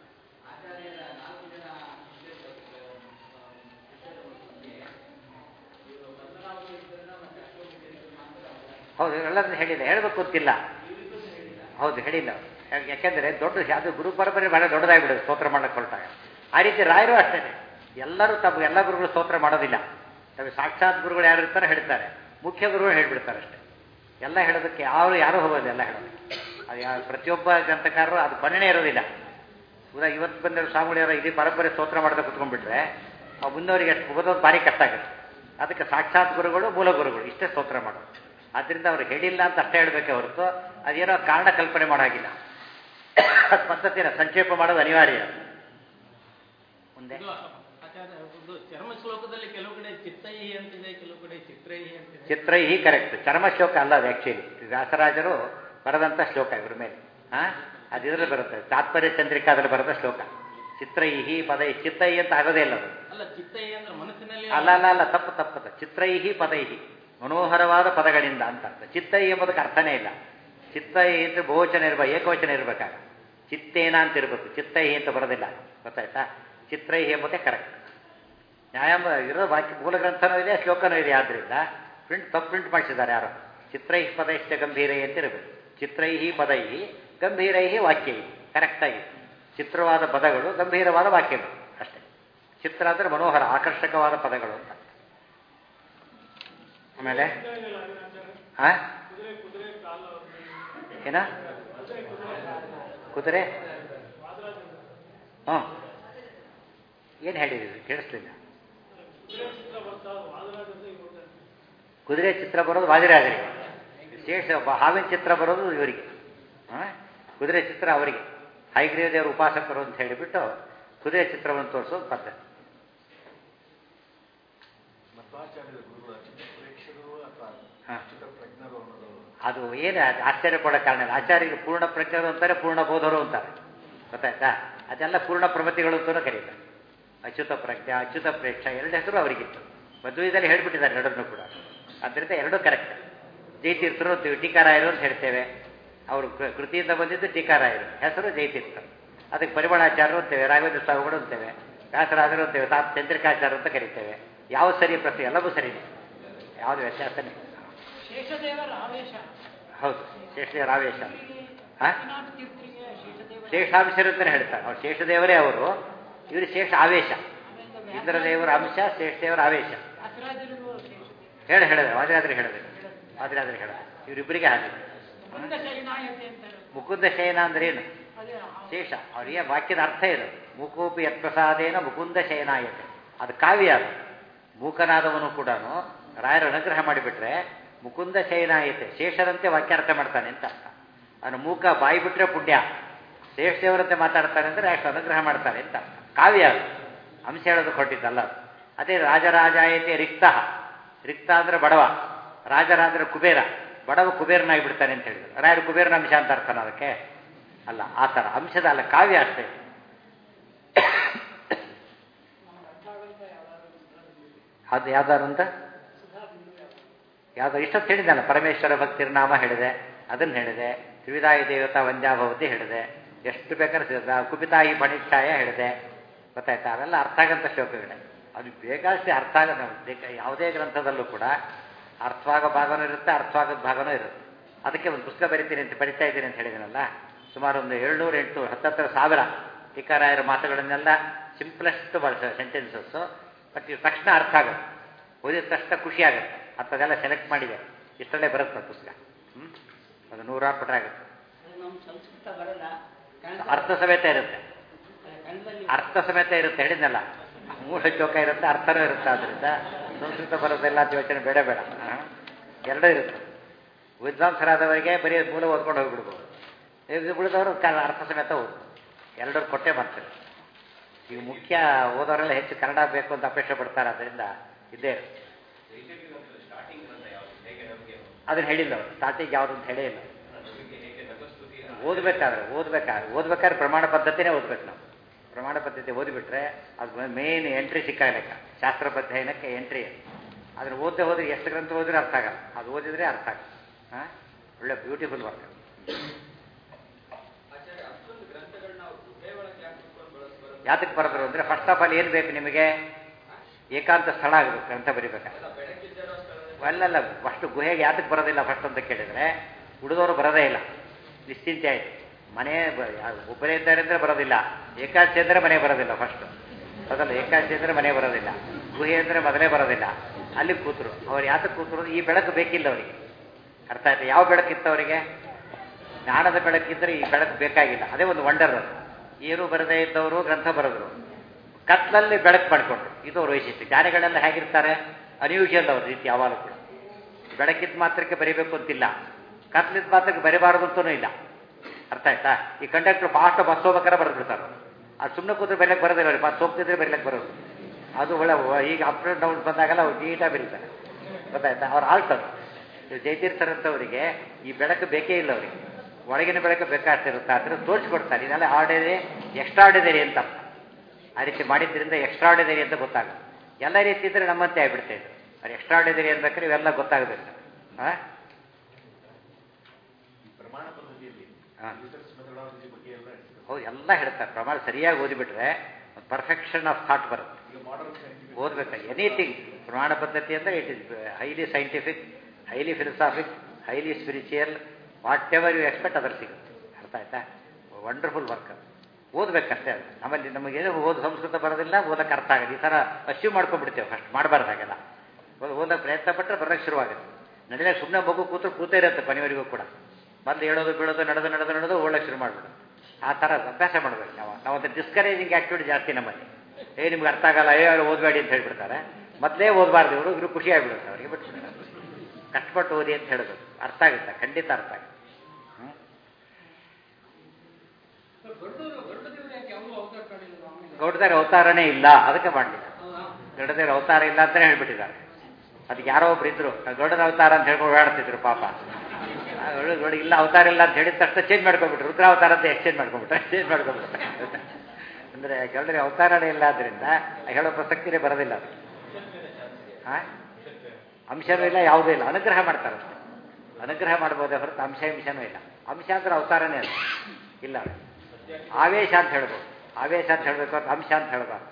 ಹೌದು ಎಲ್ಲರನ್ನು ಹೇಳಿಲ್ಲ ಹೇಳ್ಬೇಕು ಗೊತ್ತಿಲ್ಲ ಹೌದು ಹೇಳಿಲ್ಲ ಯಾಕೆ- ಯಾಕೆಂದ್ರೆ ದೊಡ್ಡ ಅದು ಗುರು ಪರಂಪರೆ ಬಹಳ ದೊಡ್ಡದಾಗ್ಬಿಡುತ್ತೆ ಸ್ತೋತ್ರ ಮಾಡಕ್ಕೆ ಹೊರಟಾಗ ಆ ರೀತಿ ರಾಯರು ಅಷ್ಟೇ ಎಲ್ಲರೂ ತಮ್ಮ ಎಲ್ಲ ಗುರುಗಳು ಸ್ತೋತ್ರ ಮಾಡೋದಿಲ್ಲ ತಮಗೆ ಸಾಕ್ಷಾತ್ ಗುರುಗಳು ಯಾರು ಇರ್ತಾರೆ ಹೇಳ್ತಾರೆ ಮುಖ್ಯ ಗುರುಗಳು ಹೇಳ್ಬಿಡ್ತಾರೆ ಅಷ್ಟೇ ಎಲ್ಲ ಹೇಳೋದಕ್ಕೆ ಯಾರು ಯಾರು ಹೋಗೋದು ಎಲ್ಲ ಹೇಳೋದಕ್ಕೆ ಅದು ಯಾ ಪ್ರತಿಯೊಬ್ಬ ಗ್ರಂಥಕಾರರು ಅದು ಬಣ್ಣನೆ ಇರೋದಿಲ್ಲ ಉದಾ ಇವತ್ತು ಬಂದಿರೋ ಸ್ವಾಮಿಗಳಿರೋ ಇಡೀ ಪರಂಪರೆ ಸ್ತೋತ್ರ ಮಾಡ್ತಾ ಕುತ್ಕೊಂಡ್ಬಿಟ್ರೆ ಆ ಮುಂದವರಿಗೆ ಅಷ್ಟು ಮುಗೋದೊಂದು ಭಾರಿ ಕಷ್ಟ ಆಗುತ್ತೆ ಅದಕ್ಕೆ ಸಾಕ್ಷಾತ್ ಗುರುಗಳು ಮೂಲ ಗುರುಗಳು ಇಷ್ಟೇ ಸ್ತೋತ್ರ ಮಾಡೋದು ಆದ್ದರಿಂದ ಅವ್ರು ಹೇಳಿಲ್ಲ ಅಂತ ಅಷ್ಟೇ ಹೇಳಬೇಕೆ ಹೊರತು ಅದೇನೋ ಕಾರಣ ಕಲ್ಪನೆ ಮಾಡೋಗಿಲ್ಲ ಅದು ಪದ್ಧತಿನ ಸಂಕ್ಷೇಪ ಮಾಡೋದು ಅನಿವಾರ್ಯ ಮುಂದೆ ಇದು ಆಚಾರ್ಯ ಒಂದು ಚರ್ಮ ಶ್ಲೋಕದಲ್ಲಿ ಕೆಲವು ಕಡೆ ಚಿತ್ತೈಹಿ ಅಂತಿದೆ ಕೆಲವು ಕಡೆ ಚಿತ್ರೈಹಿ ಅಂತಿದೆ ಚಿತ್ರೈಹಿ ಕರೆಕ್ಟ್ ಚರ್ಮ ಶ್ಲೋಕ ಅಲ್ಲ ಅದು ಆ್ಯಕ್ಚುಲಿ ವ್ಯಾಸರಾಜರು ಬರೆದಂಥ ಶ್ಲೋಕ ಇವ್ರ ಮೇಲೆ ಹಾಂ ಅದು ಇದರಲ್ಲಿ ಬರುತ್ತೆ ತಾತ್ಪರ್ಯ ಚಂದ್ರಿಕಾದಲ್ಲಿ ಬರೆದ ಶ್ಲೋಕ ಚಿತ್ರೈಹಿ ಪದೈ ಚಿತ್ತೈ ಅಂತ ಆಗೋದೇ ಇಲ್ಲ ಅದು ಅಲ್ಲ ಚಿತ್ತೈ ಅಂದ್ರೆ ಮನಸ್ಸಿನಲ್ಲಿ ಅಲ್ಲ ಅಲ್ಲ ಅಲ್ಲ ತಪ್ಪು ತಪ್ಪದ ಚಿತ್ರೈಹಿ ಪದೈಹಿ ಮನೋಹರವಾದ ಪದಗಳಿಂದ ಅಂತ ಅರ್ಥ ಚಿತ್ತೈ ಎಂಬುದಕ್ಕೆ ಅರ್ಥನೇ ಇಲ್ಲ ಚಿತ್ತೈ ಅಂದ್ರೆ ಬಹುವಚನ ಇರ್ಬೇಕು ಏಕವಚನ ಇರ್ಬೇಕಾಗ ಚಿತ್ತೇನ ಅಂತ ಇರಬೇಕು ಚಿತ್ತೈಹಿ ಅಂತ ಬರೋದಿಲ್ಲ ಗೊತ್ತಾಯ್ತಾ ಚಿತ್ರೈಹಿ ಎಂಬುದೇ ಕರೆಕ್ಟ್ ನ್ಯಾಯಾಂಬ ಇರೋ ವಾಕ್ಯ ಮೂಲ ಗ್ರಂಥನೂ ಇದೆ ಶ್ಲೋಕನೂ ಇದೆ ಆದ್ರಿಂದ ಪ್ರಿಂಟ್ ತಪ್ಪು ಪ್ರಿಂಟ್ ಮಾಡಿಸಿದ್ದಾರೆ ಯಾರು ಚಿತ್ರೈಹಿ ಪದೈಶ್ಚ ಗಂಭೀರೈ ಅಂತ ಇರಬೇಕು ಚಿತ್ರೈಹಿ ಪದೈಹಿ ಗಂಭೀರೈಹಿ ವಾಕ್ಯೈ ಕರೆಕ್ಟಾಗಿ ಚಿತ್ರವಾದ ಪದಗಳು ಗಂಭೀರವಾದ ವಾಕ್ಯಗಳು ಅಷ್ಟೇ ಚಿತ್ರ ಅಂದರೆ ಮನೋಹರ ಆಕರ್ಷಕವಾದ ಪದಗಳು ಅಂತ ಆಮೇಲೆ ಆ? ಏನ ಕುದುರೆ ಹ್ಞೂ ಏನು ಹೇಳಿದ್ರಿ ಕೇಳಿಸ್ಲಿಲ್ಲ ಕುದುರೆ ಚಿತ್ರ ಬರೋದು ವಾದಿರಾಜರಿಗೆ ಶೇಷ ಒಬ್ಬ ಹಾವಿನ ಚಿತ್ರ ಬರೋದು ಇವರಿಗೆ ಹಾಂ ಕುದುರೆ ಚಿತ್ರ ಅವರಿಗೆ ಹೈಗ್ರೀವ ದೇವರ ಉಪಾಸಕರು ಅಂತ ಹೇಳಿಬಿಟ್ಟು ಕುದುರೆ ಚಿತ್ರವನ್ನು ತೋರಿಸೋದು ಪದ್ಧತಿ ಮಧ್ವಾಚಾರ್ಯರ ಗುರುಗಳ ಚಿತ್ರಪ್ರೇಕ್ಷರು ಅಥವಾ ಹಾ. ಚಿತ್ರಪ್ರಜ್ಞರು ಅನ್ನೋದು ಅದು ಏನು ಆಶ್ಚರ್ಯ ಪಡೋ ಕಾರಣ ಇಲ್ಲ ಆಚಾರ್ಯರು ಪೂರ್ಣ ಪ್ರಜ್ಞರು ಅಂತಾರೆ ಪೂರ್ಣ ಬೋಧರು ಅಂತಾರೆ ಗೊತ್ತಾಯ್ತಾ ಅದೆಲ್ಲ ಪೂರ್ಣ ಪ್ರಮತಿಗಳು ಅಂತಲೂ ಕರೀತಾರೆ ಅಚ್ಯುತ ಪ್ರಜ್ಞೆ ಅಚ್ಯುತ ಪ್ರೇಕ್ಷ ಎರಡು ಹೆಸರು ಅವರಿಗಿತ್ತು ಮದುವೆದಲ್ಲಿ ಹೇಳ್ಬಿಟ್ಟಿದ್ದಾರೆ ಎರಡನ್ನೂ ಕೂಡ ಅದರಿಂದ ಎರಡೂ ಕರೆಕ್ಟ್ ಜೈತೀರ್ಥರು ಅಂತೀವಿ ಟೀಕಾರಾಯರು ಅಂತ ಹೇಳ್ತೇವೆ ಅವರು ಕೃ- ಕೃತಿಯಿಂದ ಬಂದಿದ್ದು ಟೀಕಾರಾಯರು ಹೆಸರು ಜೈತೀರ್ಥರು ಅದಕ್ಕೆ ಪರಿಮಳಾಚಾರ್ಯರು ಅಂತೇವೆ ರಾಘವೇಂದ್ರ ಸ್ವಾಮಿಗಳು ಅಂತೇವೆ ವ್ಯಾಸರಾಜರು ಅಂತೇವೆ ತಾತ್ ಚಂದ್ರಿಕಾಚಾರ್ಯ ಅಂತ ಕರಿತೇವೆ ಯಾವ ಸರಿ ಪ್ರಶ್ನೆ ಎಲ್ಲವೂ ಸರಿನೇ ಯಾವುದು ವ್ಯತ್ಯಾಸನೇ ಶೇಷದೇವರ ಆವೇಶ ಹೌದು ಶೇಷದೇವರ ಆವೇಶ ಹಾ? ಶ್ರೀನಾಥ ತೀರ್ಥರಿಗೆ ಶೇಷದೇವರ ಶೇಷಾಂಶರು ಅಂತಲೇ ಹೇಳ್ತಾರೆ ಅವ್ರು ಶೇಷದೇವರೇ ಅವರು ಇವರು ಶೇಷ ಆವೇಶ ಆಮೇಲೆ ಇಂದ್ರದೇವರ ಅಂಶ ಶೇಷದೇವರ ಆವೇಶ ವ್ಯಾಸರಾಜರಿಗೂ ಶೇಷದೇವ ಹೇಳಿ ಹೇಳಿದೆ ವಾದಿರಾದ್ರೆ ಹೇಳಿದೆ ವಾದಿರಾದ್ರೆ ಹೇಳಿದೆ ಇವರಿಬ್ಬರಿಗೆ ಹಾಗೆ ಮುಂದ ಶೈನಾಯತೆ ಅಂತಾರೆ ಮುಕುಂದ ಶಯನ ಅಂದ್ರೆ ಏನು ಅದೇ ಆ- ಶೇಷ ಅವರಿಗೆ ವಾಕ್ಯದ ಅರ್ಥ ಇದು ಮುಕೋಪಿ ಯತ್ಪ್ರಸಾದೇನ ಮುಕುಂದ ಶಯನಾಯತೆ ಅದು ಕಾವ್ಯ ಅದು ಮೂಕನಾದವನು ಕೂಡ ರಾಯರ ಅನುಗ್ರಹ ಮಾಡಿಬಿಟ್ರೆ ಮುಕುಂದ ಶಯನಾಯತೆ ಶೇಷರಂತೆ ವಾಕ್ಯಾರ್ಥ ಮಾಡ್ತಾನೆ ಅಂತ ಅರ್ಥ ಅವನು ಮೂಕ ಬಾಯಿ ಬಿಟ್ರೆ ಪುಣ್ಯ ಶೇಷದೇವರಂತೆ ಮಾತಾಡ್ತಾನೆ ಅಂದ್ರೆ ಅಷ್ಟು ಅನುಗ್ರಹ ಮಾಡ್ತಾನೆ ಅಂತ ಅರ್ಥ ಕಾವ್ಯ ಅದು ಅಂಶ ಹೇಳೋದು ಕೊಟ್ಟಿದ್ದಲ್ಲ ಅದು ಅದೇ ರಾಜರಾಜಾಯತೆ ರಿಕ್ತ ರಿಕ್ತ ಅಂದ್ರೆ ಬಡವ ರಾಜರಾಜರ ಕುಬೇರ ಬಡವ ಕುಬೇರನಾಗಿ ಬಿಡ್ತಾನೆ ಅಂತ ಹೇಳಿದ್ರು ರಾಯರು ಕುಬೇರನ ಅಂಶ ಅಂತ ಅರ್ಥನ ಅದಕ್ಕೆ ಅಲ್ಲ ಆ ಥರ ಅಂಶದ ಅಲ್ಲ ಕಾವ್ಯ ಅಷ್ಟೇ ಅದು ಯಾವ್ದಾರು ಅಂತ ಯಾವ್ದು ಇಷ್ಟೊತ್ತು ಹೇಳಿದಲ್ಲ ಪರಮೇಶ್ವರ ಭಕ್ತಿರ ನಾಮ ಹೇಳಿದೆ ಅದನ್ನ ಹೇಳಿದೆ ತ್ರಿವಿಧಾಯಿ ದೇವತಾ ವಂದ್ಯಾಭವತಿ ಹೇಳಿದೆ ಎಷ್ಟು ಬೇಕಾದ್ರೆ ಸಿಗುತ್ತೆ. ಕುಪಿತಾಯಿ ಪಣಿಚ್ಛಾಯ ಹೇಳಿದೆ ಗೊತ್ತಾಯ್ತಾ ಅವೆಲ್ಲ ಅರ್ಥ ಆಗಂತ ಶ್ಲೋಕಗಳೇ ಅದು ಬೇಕಾದಷ್ಟೇ ಅರ್ಥ ಆಗ ನಾವು ಬೇಕ- ಯಾವುದೇ ಗ್ರಂಥದಲ್ಲೂ ಕೂಡ ಅರ್ಥವಾಗ ಭಾಗನೂ ಇರುತ್ತೆ ಅರ್ಥವಾಗದ ಭಾಗನೂ ಇರುತ್ತೆ ಅದಕ್ಕೆ ಒಂದು ಪುಸ್ತಕ ಬರಿತೀನಿ ಅಂತ ಬರಿತಾ ಇದ್ದೀನಿ ಅಂತ ಹೇಳಿದ್ದೀನಲ್ಲ ಸುಮಾರು ಒಂದು ಏಳ್ನೂರು ಎಂಟು ಹತ್ತತ್ರ ಸಾವಿರ ಟೀಕಾರಾಯರ ಮಾತುಗಳನ್ನೆಲ್ಲ ಸಿಂಪ್ಲೆಸ್ಟ್ ಬಳಸ ಸೆಂಟೆನ್ಸಸ್ಸು ಬಟ್ ಇದು ತಕ್ಷಣ ಅರ್ಥ ಆಗುತ್ತೆ ಓದಿದ ತಕ್ಷಣ ಖುಷಿ ಆಗುತ್ತೆ ಅಂಥದ್ದೆಲ್ಲ ಸೆಲೆಕ್ಟ್ ಮಾಡಿದೆ ಇಷ್ಟರಲ್ಲೇ ಬರುತ್ತೆ ಆ ಪುಸ್ತಕ ಹ್ಞೂ ಅದು ನೂರಾರು ಪಟ ಆಗುತ್ತೆ ನಮ್ಮ ಸಂಸ್ಕೃತ ಬರಲ್ಲ ಅರ್ಥ ಸಮೇತ ಇರುತ್ತೆ ಕನ್ನಡದಲ್ಲಿ ಅರ್ಥ ಸಮೇತ ಇರುತ್ತೆ ಹೇಳಿದ್ನಲ್ಲ ಮೂಲ ಚೌಕ ಇರುತ್ತೆ ಅರ್ಥನೂ ಇರುತ್ತೆ ಆದ್ದರಿಂದ ಸಂಸ್ಕೃತ ಬರೋದೆಲ್ಲ ಅಂತ ಯೋಚನೆ ಬೇಡ ಬೇಡ ಆ? ಎರಡೂ ಇರುತ್ತೆ ವಿದ್ವಾಂಸರಾದವರಿಗೆ ಬರೀ ಮೂಲ ಓದ್ಕೊಂಡು ಹೋಗ್ಬಿಡ್ಬೋದು ಈಗ ಉಳಿದವರು ಕ- ಅರ್ಥ ಸಮೇತ ಓದು ಎರಡರೂ ಕೊಟ್ಟೆ ಬರ್ತಾರೆ ಈಗ ಮುಖ್ಯ ಓದೋರೆಲ್ಲ ಹೆಚ್ಚು ಕನ್ನಡ ಬೇಕು ಅಂತ ಅಪೇಕ್ಷೆ ಪಡ್ತಾರೆ ಅದರಿಂದ ಇದೇ ಇರುತ್ತೆ. ಅದನ್ನ ಹೇಳಿಲ್ಲ ಅವರು ಸ್ಟಾರ್ಟಿಂಗ್ ಯಾವುದು ಅಂತ ಹೇಳೇ ಇಲ್ಲ ಓದ್ಬೇಕಾದ್ರೆ ಓದ್ಬೇಕಾದ್ರೆ ಓದ್ಬೇಕಾದ್ರೆ ಪ್ರಮಾಣ ಪದ್ಧತಿನೇ ಓದ್ಬೇಕು ನಾವು ಪ್ರಮಾಣ ಪದ್ಧತಿ ಓದಿಬಿಟ್ರೆ ಅದು ಮೇನ್ ಎಂಟ್ರಿ ಸಿಕ್ಕ ಲೆಕ್ಕ ಶಾಸ್ತ್ರ ಅಧ್ಯಯನಕ್ಕೆ ಎಂಟ್ರಿ ಅದನ್ನ ಓದದೆ ಹೋದ್ರೆ ಎಷ್ಟು ಗ್ರಂಥ ಓದಿದ್ರೆ ಅರ್ಥ ಆಗಲ್ಲ ಅದು ಓದಿದ್ರೆ ಅರ್ಥ ಆಗಲ್ಲ ಹಾಂ ಒಳ್ಳೆ ಬ್ಯೂಟಿಫುಲ್ ವರ್ಕ್ ಯಾತಕ್ಕೆ ಬರೆದ್ರು ಅಂದರೆ ಫಸ್ಟ್ ಆಫ್ ಆಲ್ ಏನು ಬೇಕು ನಿಮಗೆ ಏಕಾಂತ ಸ್ಥಳ ಆಗಬೇಕು ಗ್ರಂಥ ಬರಿಬೇಕಾದ್ರೆ ಅಲ್ಲಲ್ಲ ಫಸ್ಟ್ ಗುಹೆಗೆ ಯಾತಕ್ಕೆ ಬರೋದಿಲ್ಲ ಫಸ್ಟ್ ಅಂತ ಕೇಳಿದರೆ ಹುಡುಗರು ಬರೋದೇ ಇಲ್ಲ ನಿಶ್ಚಿಂತೆ ಆಯಿತು ಮನೆ ಬ- ಯಾ- ಒಬ್ಬರೇ ಇದ್ದಾರೆ ಅಂದರೆ ಬರೋದಿಲ್ಲ ಏಕಾದಶಿ ಅಂದರೆ ಮನೆ ಬರೋದಿಲ್ಲ ಫಸ್ಟು ಅದಲ್ಲ ಏಕಾದಶಿ ಅಂದರೆ ಮನೆ ಬರೋದಿಲ್ಲ ಗುಹೆ ಅಂದರೆ ಮೊದಲೇ ಬರೋದಿಲ್ಲ ಅಲ್ಲಿ ಕೂತರು ಅವ್ರು ಯಾತಕ್ಕೆ ಕೂತರು ಈ ಬೆಳಕು ಬೇಕಿಲ್ಲ ಅವರಿಗೆ ಅರ್ಥ ಆಯ್ತು ಯಾವ ಬೆಳಕಿತ್ತು ಅವರಿಗೆ ಜ್ಞಾನದ ಬೆಳಕಿದ್ರೆ ಈ ಬೆಳಕು ಬೇಕಾಗಿಲ್ಲ ಅದೇ ಒಂದು ವಂಡರ್ ಅದು ಏನು ಬರದೇ ಇದ್ದವರು ಗ್ರಂಥ ಬರೆದ್ರು ಕತ್ಲಲ್ಲಿ ಬೆಳಕು ಮಾಡ್ಕೊಂಡ್ರು ಇದು ಅವ್ರ ವೈಶಿಷ್ಟ್ಯ ಜ್ಞಾನಿಗಳೆಲ್ಲ ಹೇಗಿರ್ತಾರೆ ಅನ್ಯೂಷಲ್ ಅವ್ರ ರೀತಿ ಯಾವಾಗಲೂ ಕೂಡ ಬೆಳಕಿದ ಮಾತ್ರಕ್ಕೆ ಬರಿಬೇಕು ಅಂತಿಲ್ಲ ಕತ್ಲಿದ ಮಾತ್ರಕ್ಕೆ ಬರಿಬಾರದು ಅಂತನೂ ಇಲ್ಲ ಅರ್ಥ ಆಯ್ತಾ ಈ ಕಂಡಕ್ಟರ್ ಫಾಸ್ಟ್ ಬಸ್ ಹೋಗ್ಬೇಕಾದ್ರೆ ಬರೆದು ಬಿಡ್ತಾರೆ ಅವ್ರು. ಅದು ಸುಮ್ಮನೆ ಕೂತ್ರೆ ಬರೀಲಕ್ಕೆ ಬರೋದಿಲ್ಲ ಅವ್ರಿಗೆ ಬಸ್ ಹೋಗ್ತಿದ್ರೆ ಬರೀಲಕ್ಕೆ ಬರೋದು ಅದು ಒಳ್ಳೆ ಈಗ ಅಪ್ ಆ್ಯಂಡ್ ಡೌನ್ ಬಂದಾಗೆಲ್ಲ ಅವ್ರು ನೀಟಾಗಿ ಬರೀತಾರೆ ಗೊತ್ತಾಯ್ತಾ ಅವ್ರು ಆಳ್ತಾರೆ ಜಯತೀರ್ಥರಂಥವರಿಗೆ ಈ ಬೆಳಕು ಬೇಕೇ ಇಲ್ಲ ಅವರಿಗೆ ಒಳಗಿನ ಬೆಳಕು ಬೇಕಾಗ್ತಿರುತ್ತೆ ಆ ಥರ ತೋರಿಸ್ಕೊಡ್ತಾರೆ ಇದೆಲ್ಲ ಆರ್ಡಿನರಿ ಎಕ್ಸ್ಟ್ರಾರ್ಡಿನರಿ ಅಂತ ಅರ್ಥ. ಆ ರೀತಿ ಮಾಡಿದ್ರಿಂದ ಎಕ್ಸ್ಟ್ರಾರ್ಡಿನರಿ ಅಂತ ಗೊತ್ತಾಗುತ್ತೆ ಎಲ್ಲ ರೀತಿ ಇದ್ರೆ ನಮ್ಮಂತೆ ಆಗ್ಬಿಡ್ತಾ ಇದ್ರು ಅದು ಎಕ್ಸ್ಟ್ರಾರ್ಡಿನರಿ ಅನ್ಬೇಕಾದ್ರೆ ಇವೆಲ್ಲ ಗೊತ್ತಾಗಬೇಕು ಹಾಂ ಪ್ರಮಾಣ ಪದ್ಧತಿಯಲ್ಲಿ ಹಾಂ ರಿಸರ್ಚ್ ಮೆಥಡಾಲಜಿ ಬಗ್ಗೆ ಎಲ್ಲ ಹೇಳ್ತಾರೆ. ಹೌದು ಎಲ್ಲ ಹೇಳ್ತಾರೆ ಪ್ರಮಾಣ ಸರಿಯಾಗಿ ಓದಿಬಿಟ್ರೆ ಪರ್ಫೆಕ್ಷನ್ ಆಫ್ ಥಾಟ್ ಬರುತ್ತೆ ಈಗ ಮಾಡರ್ನ್ ಸೈಂಟಿಫಿಕ್ ಓದ್ಬೇಕು ಎನಿಥಿಂಗ್ ಪ್ರಮಾಣ ಪದ್ಧತಿ ಅಂದರೆ it is highly scientific highly philosophic highly spiritual whatever you expect ಅದರ ಸಿಗುತ್ತೆ ಅರ್ಥ ಆಯ್ತಾ ವಂಡರ್ಫುಲ್ ವರ್ಕ್ ಓದ್ಬೇಕಷ್ಟೇ ಅದು ಆಮೇಲೆ ನಮಗೇನು ಓದು ಸಂಸ್ಕೃತ ಬರೋದಿಲ್ಲ ಓದಕ್ಕೆ ಅರ್ಥ ಆಗೋದು ಈ ಥರ ಅಶ್ಯೂ ಮಾಡ್ಕೊಂಡ್ಬಿಡ್ತೇವೆ ಫಸ್ಟ್ ಮಾಡಬಾರ್ದು ಹಾಗೆಲ್ಲ ಓದ್- ಓದಕ್ಕೆ ಪ್ರಯತ್ನ ಪಟ್ಟರೆ ಬರೋಕ್ಕೆ ಶುರುವಾಗುತ್ತೆ ನಡೆದಾಗ ಸುಮ್ಮನೆ ಮಗು ಕೂತ್ರು ಕೂತೇ ಇರುತ್ತೆ ಕೊನೆಯವರೆಗೂ ಕೂಡ ಮೊದಲು ಹೇಳೋದು ಬೀಳೋದು ನಡೆದು ನಡೆದು ನಡೆದು ಓಡಕ್ಕೆ ಶುರು ಮಾಡ್ಬಿಡು ಆ ಥರ ಅಭ್ಯಾಸ ಮಾಡಬೇಕು ನಾವು ನಾವು ಅದು ಡಿಸ್ಕರೇಜಿಂಗ್ ಆ್ಯಕ್ಟಿವಿಟಿ ಜಾಸ್ತಿ ನಮ್ಮಲ್ಲಿ ಏ ನಿಮ್ಗೆ ಅರ್ಥ ಆಗಲ್ಲ ಏ ಅವ್ರು ಓದಬೇಡಿ ಅಂತ ಹೇಳ್ಬಿಡ್ತಾರೆ ಮೊದಲೇ ಓದಬಾರ್ದು ಇವರು ಇವರು ಖುಷಿ ಆಗಿಬಿಡುತ್ತೆ ಅವರಿಗೆ ಬಿಟ್ಬಿಡ್ತಾರೆ ಕಷ್ಟಪಟ್ಟು ಓದಿ ಅಂತ ಹೇಳೋದು ಅರ್ಥ ಆಗುತ್ತೆ ಖಂಡಿತ ಅರ್ಥ ಆಗುತ್ತೆ ಹ್ಮ್? ದೊಡ್ಡವರು ದೊಡ್ಡ ದೇವರು ಯಾಕೆ ಯಾವುದು ಅವತಾರ ಕಾಣಿಲ್ಲ ಆಮೇಲೆ ಗೌಡದೇವ್ರ ಅವತಾರನೇ ಇಲ್ಲ ಅದಕ್ಕೆ ಮಾಡಲಿಲ್ಲ ಗೌಡದೇವ್ರ ಅವತಾರ ಇಲ್ಲ ಅಂತಲೇ ಹೇಳ್ಬಿಟ್ಟಿದ್ದಾರೆ ಅದಕ್ಕೆ ಯಾರೋ ಒಬ್ರು ಇದ್ರು ಗೌಡನ ಅವತಾರ ಅಂತ ಹೇಳ್ಕೊಂಡು ಓಡಾಡ್ತಿದ್ರು ಪಾಪ ಆ ಗೌಡ- ಗೌಡ ಇಲ್ಲ ಅವತಾರ ಇಲ್ಲ ಅಂತ ಹೇಳಿದ ತಕ್ಷಣ ಚೇಂಜ್ ಮಾಡ್ಕೊಂಡ್ಬಿಟ್ರು ರುದ್ರಾವತಾರ ಅಂತ ಎಕ್ಸ್ಚೇಂಜ್ ಮಾಡ್ಕೊಂಡ್ಬಿಟ್ರೆ ಚೇಂಜ್ ಮಾಡ್ಕೊಂಡ್ಬಿಟ್ರೆ ಅಂದರೆ ಗೌಡರಿಗೆ ಅವತಾರನೇ ಇಲ್ಲ ಆದ್ರಿಂದ ಹೇಳೋ ಪ್ರಸಕ್ತಿನೇ ಬರೋದಿಲ್ಲ ಅದು ಹಾ ಅಂಶನೂ ಇಲ್ಲ ಯಾವುದೂ ಇಲ್ಲ ಅನುಗ್ರಹ ಮಾಡ್ತಾರೆ ಅಷ್ಟೇ ಅನುಗ್ರಹ ಮಾಡ್ಬೋದೇ ಹೊರತು ಅಂಶ ಹಿಂಶನೂ ಇಲ್ಲ ಅಂಶ ಅಂದ್ರೆ ಅವತಾರನೇ ಅಲ್ಲ ಇಲ್ಲ ಅದು. ಆವೇಶ ಅಂತ ಹೇಳ್ಬೋದು ಆವೇಶ ಅಂತ ಹೇಳ್ಬೇಕು ಅಂತ ಅಂಶ ಅಂತ ಹೇಳ್ಬಾರ್ದು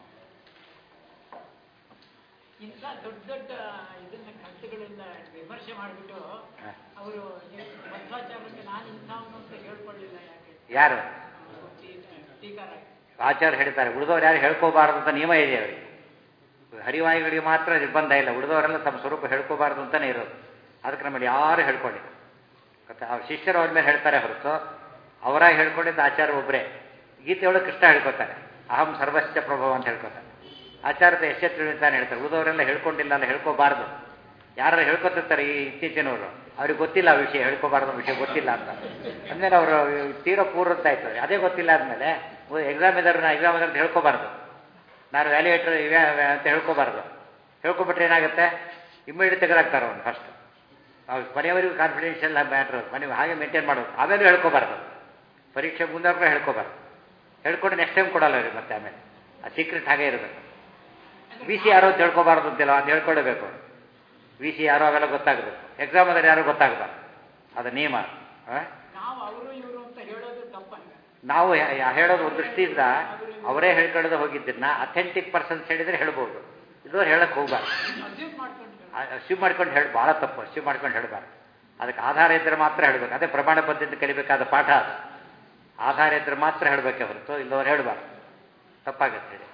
ಇಂಥ ದೊಡ್ಡ ದೊಡ್ಡ ಇದನ್ನ ಕಥೆಗಳಿಂದ ವಿಮರ್ಶೆ ಮಾಡಿಬಿಟ್ಟು ಹ. ಅವರು ಮಧ್ವಾಚಾರ್ಯಕ್ಕೆ ನಾನು ಇಂಥವನು ಅಂತ ಹೇಳ್ಕೊಳ್ಳಿಲ್ಲ ಯಾಕೆ ಯಾರು ಟೀ- ಟೀಕಾರಾಯ ಆಚಾರ್ಯ ಹೇಳ್ತಾರೆ ಉಳಿದವ್ರು ಯಾರು ಹೇಳ್ಕೋಬಾರದು ಅಂತ ನಿಯಮ ಇದೆ ಅವರಿಗೆ ಹರಿವಾಯುಗಳಿಗೆ ಮಾತ್ರ ನಿರ್ಬಂಧ ಇಲ್ಲ ಉಳಿದವರೆಲ್ಲ ತಮ್ಮ ಸ್ವರೂಪ ಹೇಳ್ಕೋಬಾರ್ದು ಅಂತಾನೆ ಇರೋದು ಅದಕ್ಕೆ ನಮ್ಮಲ್ಲಿ ಯಾರು ಹೇಳ್ಕೊಂಡಿಲ್ಲ ಗೊತ್ತಾ ಅವ್ರ ಶಿಷ್ಯರು ಅವ್ರ ಮೇಲೆ ಹೇಳ್ತಾರೆ ಹೊರತು ಅವರಾಗಿ ಹೇಳ್ಕೊಂಡಿದ್ದ ಆಚಾರ್ಯ ಒಬ್ಬರೇ ಗೀತೆಯೊಳಗೆ ಕೃಷ್ಣ ಹೇಳ್ಕೊತಾರೆ ಅಹಂ ಸರ್ವಸ್ಯ ಪ್ರಭವ ಅಂತ ಹೇಳ್ಕೊತಾರೆ ಆಚಾರ್ಯದ ಯಶಸ್ವಿ ಅಂತಾನೆ ಹೇಳ್ತಾರೆ ಉಳಿದವರೆಲ್ಲ ಹೇಳ್ಕೊಂಡಿಲ್ಲ ಅಲ್ಲ ಹೇಳ್ಕೋಬಾರ್ದು ಯಾರು ಹೇಳ್ಕೊತಿರ್ತಾರೆ ಈ ಇತ್ತೀಚಿನವರು ಅವ್ರಿಗೆ ಗೊತ್ತಿಲ್ಲ ಆ ವಿಷಯ ಹೇಳ್ಕೋಬಾರ್ದು ವಿಷಯ ಗೊತ್ತಿಲ್ಲ ಅಂತ ಅಂದಮೇಲೆ ಅವರು ತೀರಾ ಪೂರ್ವತ ಆಯ್ತು ಅದೇ ಗೊತ್ತಿಲ್ಲ ಆದಮೇಲೆ ಎಕ್ಸಾಮ್ ಇದ್ದಾರೆ ನಾ ಎಕ್ಸಾಮ್ ಅಂತ ಹೇಳ್ಕೋಬಾರ್ದು ನಾನು ವ್ಯಾಲ್ಯೂಯೇಟರ್ ಅಂತ ಹೇಳ್ಕೋಬಾರ್ದು ಹೇಳ್ಕೊಬಿಟ್ರೆ ಏನಾಗುತ್ತೆ ಇಮ್ಮಿಡಿಯೇಟ್ ತೆಗೆದಾಕ್ತಾರೆ ಅವ್ನು ಫಸ್ಟ್ ಅವ್ರು ಕೊನೆಯವರೆಗೂ ಕಾನ್ಫಿಡೆನ್ಷಿಯಲ್ ಮ್ಯಾಟ್ರ್ ಮನೆ ಹಾಗೆ ಮೇಂಟೈನ್ ಮಾಡೋದು ಆಮೇಲೆ ಹೇಳ್ಕೋಬಾರ್ದು ಪರೀಕ್ಷೆ ಮುಂದವ್ರು ಕೂಡ ಹೇಳ್ಕೋಬಾರ್ದು ಹೇಳ್ಕೊಂಡು ನೆಕ್ಸ್ಟ್ ಟೈಮ್ ಕೊಡಲ್ಲ ಅವ್ರಿಗೆ ಮತ್ತೆ ಆಮೇಲೆ ಆ ಸೀಕ್ರೆಟ್ ಹಾಗೆ ಇರಬೇಕು ವಿ ಸಿ ಯಾರೋ ಅಂತ ಹೇಳ್ಕೋಬಾರ್ದು ಅಂತಿಲ್ಲ ಅದು ಹೇಳ್ಕೊಳ್ಬೇಕು ವಿ ಸಿ ಯಾರೋ ಅವೆಲ್ಲ ಗೊತ್ತಾಗಬೇಕು ಎಕ್ಸಾಮ್ ಅದಲ್ಲಿ ಯಾರೋ ಗೊತ್ತಾಗಬಾರ್ದು ಅದು ನಿಯಮ ಆ? ನಾವು ಅವರು ಇವರು ಅಂತ ಹೇಳೋದು ತಪ್ಪಂಗ ನಾವು ಯ- ಯ- ಹೇಳೋದು ಒಂದು ದೃಷ್ಟಿಯಿಂದ ಅವರೇ ಹೇಳ್ಕೊಳ್ಳೋದು ಹೋಗಿದ್ದನ್ನ ಅಥೆಂಟಿಕ್ ಪರ್ಸನ್ಸ್ ಹೇಳಿದ್ರೆ ಹೇಳ್ಬೋದು ಇದು ಹೇಳಕ್ ಹೋಗ್ಬಾರ್ದು ಅಸ್ಯೂಮ್ ಮಾಡ್ಕೊಂಡು ಹೇಳೋದು. ಅಶ್ಯೂ ಮಾಡ್ಕೊಂಡು ಹೇಳಿ ಭಾಳ ತಪ್ಪು ಅಶ್ಯೂ ಮಾಡ್ಕೊಂಡು ಹೇಳಬಾರ್ದು ಅದಕ್ಕೆ ಆಧಾರ ಇದ್ದರೆ ಮಾತ್ರ ಹೇಳಬೇಕು ಅದೇ ಪ್ರಮಾಣ ಪದ್ಧತಿ ಕಲಿಬೇಕಾದ ಪಾಠ ಅದು ಆಧಾರ ಇದ್ದರೆ ಮಾತ್ರ ಹೇಳಬೇಕೆ ಹೊರತು ಇಲ್ಲವ್ರು ಹೇಳಬಾರ್ದು ತಪ್ಪಾಗುತ್ತೆ ಹೇಳಿ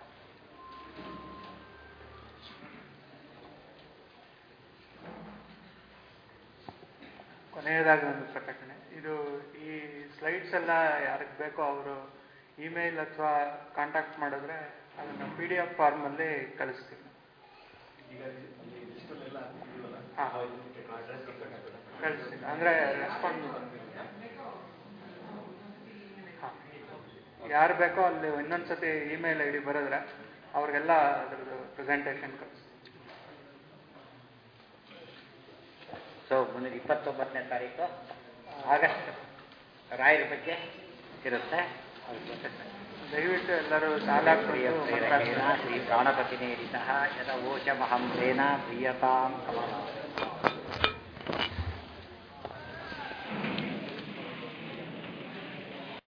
ಕೊನೆಯದಾಗಿ ಒಂದು ಪ್ರಕಟಣೆ ಇದು ಈ ಸ್ಲೈಡ್ಸ್ ಎಲ್ಲ ಯಾರಿಗೆ ಬೇಕೋ ಅವರು ಇಮೇಲ್ ಅಥವಾ ಕಾಂಟ್ಯಾಕ್ಟ್ ಮಾಡಿದ್ರೆ ಅದನ್ನು ಪಿ ಡಿ ಎಫ್ ಫಾರ್ಮಲ್ಲಿ ಕಳಿಸ್ತೀವಿ ಈಗ ಅಲ್ಲಿ ಡಿಜಿಟಲ್ ಎಲ್ಲ ಇದೆಯಲ್ಲ, ಹಾ. ಆ ಇದಕ್ಕೆ address ಬೇಕಾಗ್ತದೆ. ಕಳಿಸ್ತೀವಿ ಅಂದರೆ ರೆಸ್ಪಾಂಡ್ ಹಾಂ ಯಾರು ಬೇಕೋ ಅಲ್ಲಿ ಇನ್ನೊಂದ್ಸತಿ ಇಮೇಲ್ ಐ ಡಿ ಬರೆದ್ರೆ ಅವ್ರಿಗೆಲ್ಲ ಅದ್ರದ್ದು ಪ್ರೆಸೆಂಟೇಷನ್ ಕಳಿಸ್ತೀವಿ ಸೊ ಮುಂದಿನ ಇಪ್ಪತ್ತೊಂಬತ್ತನೇ ತಾರೀಕು ಆಗಸ್ಟ್ ರಾಯರ ಬಗ್ಗೆ ಇರುತ್ತೆ ಅದ್ರ ಬಗ್ಗೆ ದಯವಿಟ್ಟು ಎಲ್ಲರೂ ಶಾಲಾ ಪ್ರಿಯ ಪ್ರೇರಕೇಣ ಶ್ರೀ ಪ್ರಾಣಪತಿನೇರಿತಃ ಯದ ಓಚಮಹಂ ತೇನ ಪ್ರಿಯತಾಂ ಕಮಲ